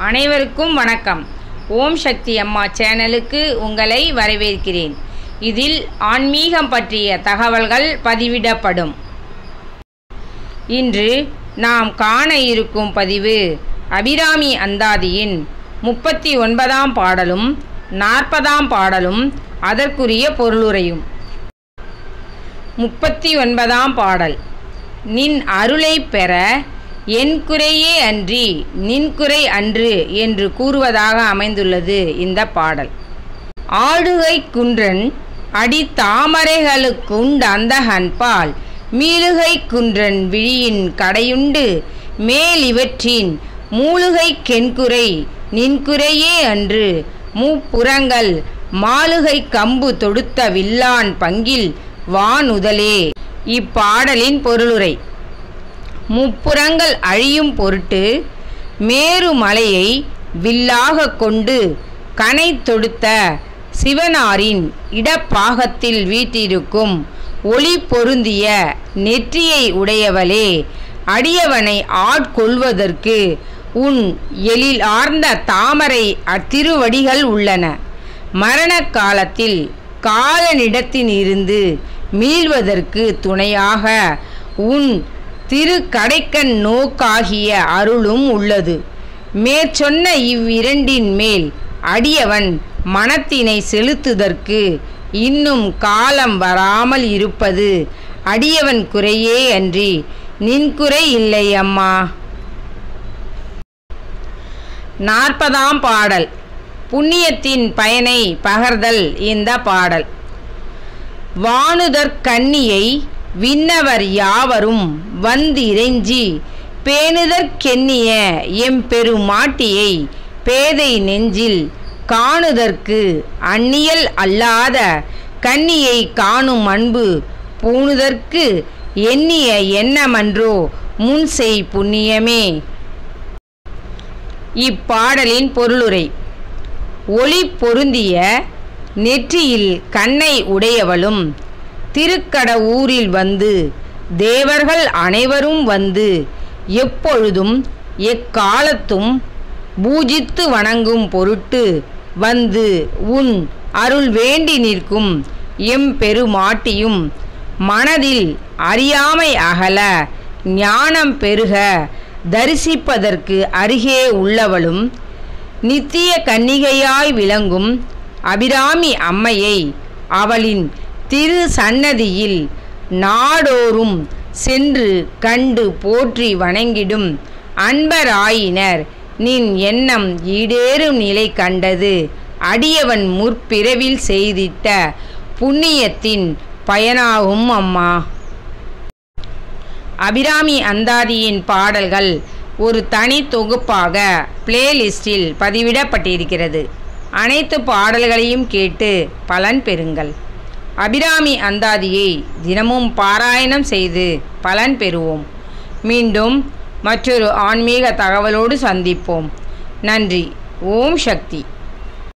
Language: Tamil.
அனைவருக்கும் வணக்கம் ஓம் சக்தி அம்மா சேனலுக்கு உங்களை வரவேற்கிறேன் இதில் ஆன்மீகம் பற்றிய தகவல்கள் பதிவிடப்படும் இன்று நாம் காண இருக்கும் பதிவு அபிராமி அந்தாதியின் முப்பத்தி ஒன்பதாம் பாடலும் நாற்பதாம் பாடலும் அதற்குரிய பொருளுரையும் முப்பத்தி ஒன்பதாம் பாடல் நின் அருளை பெற என் குறையே அன்றி நின் குறை அன்று என்று கூறுவதாக அமைந்துள்ளது இந்த பாடல் ஆடுகை குன்றன் அடி தாமரைகளுக்குண்டு அந்த ஹன்பால் மீளுகை குன்றன் விழியின் கடையுண்டு மேல் இவற்றின் மூலுகை கென்குறை நின்குறையே அன்று மூப்புறங்கள் மாலுகை கம்பு தொடுத்த வில்லான் பங்கில் வானுதலே இப்பாடலின் பொருளுரை முப்புறங்கள் அழியும் பொருட்டு மேருமலையை வில்லாக கொண்டு கனை தொடுத்த சிவனாரின் இடப்பாகத்தில் வீற்றிருக்கும் ஒளி பொருந்திய நெற்றியை உடையவளே அடியவனை ஆட்கொள்வதற்கு உன் எழில் ஆர்ந்த தாமரை அத்திருவடிகள் உள்ளன மரண காலத்தில் காலனிடத்தினிருந்து மீள்வதற்கு துணையாக உன் திரு கடைக்கண் நோக்காகிய அருளும் உள்ளது மேற்சொன்ன இவ்விரண்டின் மேல் அடியவன் மனத்தினை செலுத்துதற்கு இன்னும் காலம் வராமல் இருப்பது அடியவன் குறையே அன்றி நின் குறை இல்லை அம்மா நாற்பதாம் பாடல் புண்ணியத்தின் பயனை பகர்தல் இந்த பாடல் வானுதற் கன்னியை விண்ணவர் யாவரும் வந்திறைஞ்சி பேணுதற்கெண்ணிய எம்பெருமாட்டியை பேதை நெஞ்சில் காணுதற்கு அந்நியல் அல்லாத கன்னியை காணும் அன்பு பூணுதற்கு எண்ணிய எண்ணமன்றோ முன் செய் புண்ணியமே இப்பாடலின் பொருளுரை ஒளி பொருந்திய நெற்றியில் கண்ணை உடையவளும் திருக்கட ஊரில் வந்து தேவர்கள் அனைவரும் வந்து எப்பொழுதும் எக்காலத்தும் பூஜித்து வணங்கும் பொருட்டு வந்து உன் அருள் வேண்டி நிற்கும் எம்பெருமாட்டியும் மனதில் அறியாமை அகல ஞானம் பெருக தரிசிப்பதற்கு அருகே உள்ளவளும் நித்திய கன்னிகையாய் விளங்கும் அபிராமி அம்மையை அவளின் திரு சன்னதியில் நாடோறும் சென்று கண்டு போற்றி வணங்கிடும் அன்பராயினர் நின் எண்ணம் ஈடேறும் நிலை கண்டது அடியவன் முற்பிறவில் செய்திட்ட புண்ணியத்தின் பயனாகும் அம்மா அபிராமி அந்தாதியின் பாடல்கள் ஒரு தனி தொகுப்பாக பிளேலிஸ்டில் பதிவிடப்பட்டிருக்கிறது அனைத்து பாடல்களையும் கேட்டு பலன் பெறுங்கள் அபிராமி அந்தாதியை தினமும் பாராயணம் செய்து பலன் பெறுவோம் மீண்டும் மற்றொரு ஆன்மீக தகவலோடு சந்திப்போம் நன்றி ஓம் சக்தி